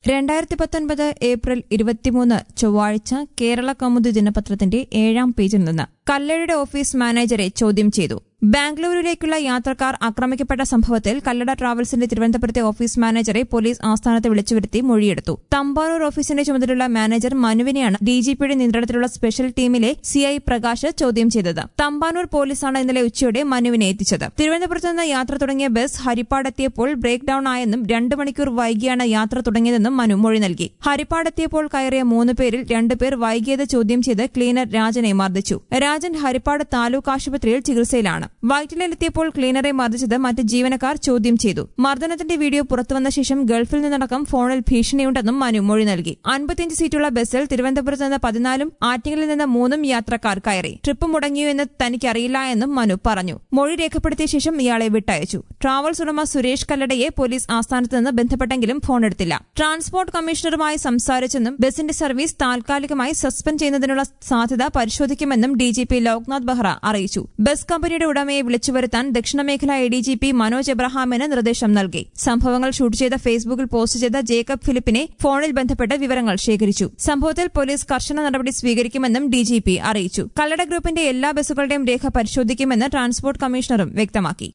രണ്ടായിരത്തി പത്തൊൻപത് ഏപ്രിൽ ഇരുപത്തിമൂന്ന് ചൊവ്വാഴ്ച കേരള കൗമുദി ദിനപത്രത്തിന്റെ ഏഴാം പേജിൽ നിന്ന് കല്ലടയുടെ ഓഫീസ് മാനേജരെ ചോദ്യം ചെയ്തു ബാംഗ്ലൂരിലേക്കുള്ള യാത്രക്കാർ ആക്രമിക്കപ്പെട്ട സംഭവത്തിൽ കല്ലട ട്രാവൽസിന്റെ തിരുവനന്തപുരത്തെ ഓഫീസ് മാനേജറെ പോലീസ് ആസ്ഥാനത്ത് വിളിച്ചുവരുത്തി മൊഴിയെടുത്തു തമ്പാനൂർ ഓഫീസിന്റെ ചുമതലയുള്ള മാനേജർ മനുവിനെയാണ് ഡിജിപിയുടെ നിയന്ത്രണത്തിലുള്ള സ്പെഷ്യൽ ടീമിലെ സിഐ പ്രകാശ് ചോദ്യം ചെയ്തത് തമ്പാനൂർ പോലീസാണ് ഇന്നലെ ഉച്ചയോടെ മനുവിനെ എത്തിച്ചത് തിരുവനന്തപുരത്ത് നിന്ന് യാത്ര തുടങ്ങിയ ബസ് ഹരിപ്പാടെത്തിയപ്പോൾ ബ്രേക്ക് ഡൌൺ ആയെന്നും രണ്ട് മണിക്കൂർ വൈകിയാണ് യാത്ര തുടങ്ങിയതെന്നും മനു മൊഴി നൽകി ഹരിപ്പാടെത്തിയപ്പോൾ കയറിയ മൂന്ന് പേരിൽ രണ്ടുപേർ വൈകിയത് ചോദ്യം ചെയ്ത് ക്ലീനർ രാജനെ മർദ്ദിച്ചു രാജൻ ഹരിപ്പാട് താലൂക്ക് ആശുപത്രിയിൽ ചികിത്സയിലാണ് വൈറ്റിലെത്തിയപ്പോൾ ക്ലീനറെ മർദ്ദിച്ചത് മറ്റ് ജീവനക്കാർ ചോദ്യം ചെയ്തു മർദ്ദനത്തിന്റെ വീഡിയോ പുറത്തുവന്ന ശേഷം ഗൾഫിൽ നിന്നടക്കം ഫോണിൽ ഭീഷണിയുണ്ടെന്നും മനു മൊഴി നൽകി അൻപത്തിയഞ്ച് സീറ്റുള്ള ബസ്സിൽ തിരുവനന്തപുരത്ത് നിന്ന് പതിനാലും ആറ്റിങ്ങിൽ നിന്ന് മൂന്നും യാത്രക്കാർ കയറി ട്രിപ്പ് മുടങ്ങിയോ എന്ന് തനിക്കറിയില്ല എന്നും മനു പറഞ്ഞു മൊഴി രേഖപ്പെടുത്തിയ ശേഷം ഇയാളെ വിട്ടയച്ചു ട്രാവൽസ് ഉടമ സുരേഷ് കല്ലടയെ പോലീസ് ആസ്ഥാനത്ത് നിന്ന് ബന്ധപ്പെട്ടെങ്കിലും ഫോൺ എടുത്തില്ല ട്രാൻസ്പോർട്ട് കമ്മീഷണറുമായി സംസാരിച്ചെന്നും ബസിന്റെ സർവീസ് താൽക്കാലികമായി സസ്പെൻഡ് ചെയ്യുന്നതിനുള്ള സാധ്യത പരിശോധിക്കുമെന്നും ഡിജിപി ലോക്നാഥ് ബെഹ്റ അറിയിച്ചു ബസ് കമ്പനിയുടെ ഉടമയെ വിളിച്ചുവരുത്താൻ ദക്ഷിണമേഖല എഡിജിപി മനോജ് എബ്രഹാമിന് നിർദ്ദേശം നൽകി സംഭവങ്ങൾ ഷൂട്ട് ചെയ്ത ഫേസ്ബുക്കിൽ പോസ്റ്റ് ചെയ്ത ജേക്കബ് ഫിലിപ്പിനെ ഫോണിൽ ബന്ധപ്പെട്ട് വിവരങ്ങൾ ശേഖരിച്ചു സംഭവത്തിൽ പോലീസ് കർശന നടപടി സ്വീകരിക്കുമെന്നും ഡിജിപി അറിയിച്ചു കല്ലട ഗ്രൂപ്പിന്റെ എല്ലാ ബസ്സുകളുടെയും രേഖ പരിശോധിക്കുമെന്ന് ട്രാൻസ്പോർട്ട് കമ്മീഷണറും വ്യക്തമാക്കി